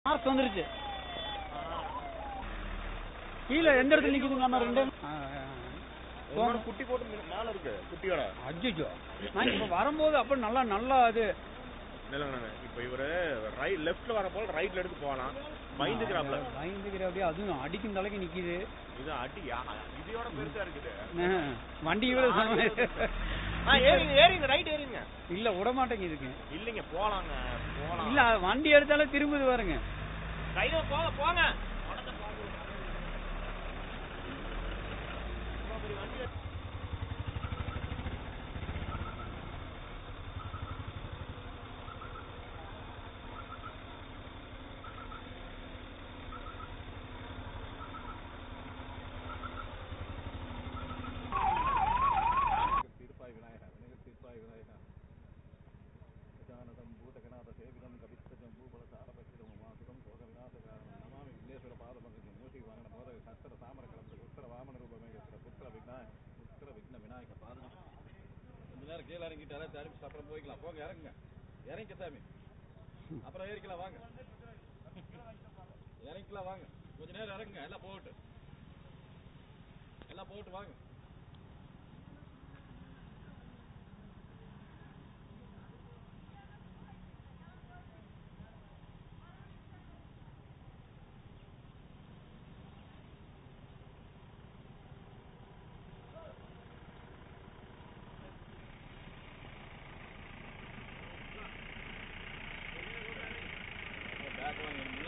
mark வந்துருச்சு கீழே எந்த இடத்துல நிக்குதுங்க அண்ணா ரெண்டு ஒரு குட்டி போட்டு மீன் மேல இருக்கு குட்டியோட அஜிஜோ நான் இப்ப வரும்போது அப்ப நல்லா நல்லா அது நிலங்க இப்ப இவரு ரைட் லெஃப்ட்ல வர போல ரைட்ல எடுத்து போகலாம் பயந்துக்கிறாப்ல பயந்துக்கிற அப்படியே அதுவும் அடிக்கும் தலைக்கு நிக்குது இது அடி யா- இதையோட பெருசா இருக்குது ஆ, வண்டி விட சம- ஆ, ஏறிங்க ஏறிங்க ரைட் ஏறிங்க இல்ல விட மாட்டேங்குதுங்க இல்லைங்க போலாங்க போலாம் இல்ல வண்டி எடுத்தாலே திரும்புது பாருங்க கையில போங்க போங்க தீர்ப்பாய் விநாயகா விநாயகர் தீர்ப்பாய் விநாயகா கஜானதம் பூதகணாத சேவிதம் கவித்தஜம் பூபல சாரபட்சிதம் உமாசுதம் சோக விநாசகாரணம் நமாமி விக்னேஸ்வர பாதபங்கஜம் மூஷி வாகன மோதக சஸ்திர சாமர கலந்த உத்தர வாமன ரூபமேகஸ்வர புத்திர விக்னாய புத்திர விக்ன விநாயக பாதம் கொஞ்ச நேரம் கீழே இறங்கிட்டு எல்லாம் தரிப்பிச்சு அப்புறம் போய்க்கலாம் போங்க இறங்குங்க இறங்க சாமி அப்புறம் ஏறிக்கலாம் வாங்க இறங்கிக்கலாம் வாங்க கொஞ்ச நேரம் இறங்குங்க எல்லாம் போகட்டு எல்லாம் போட்டு வாங்க பேக் வாங்க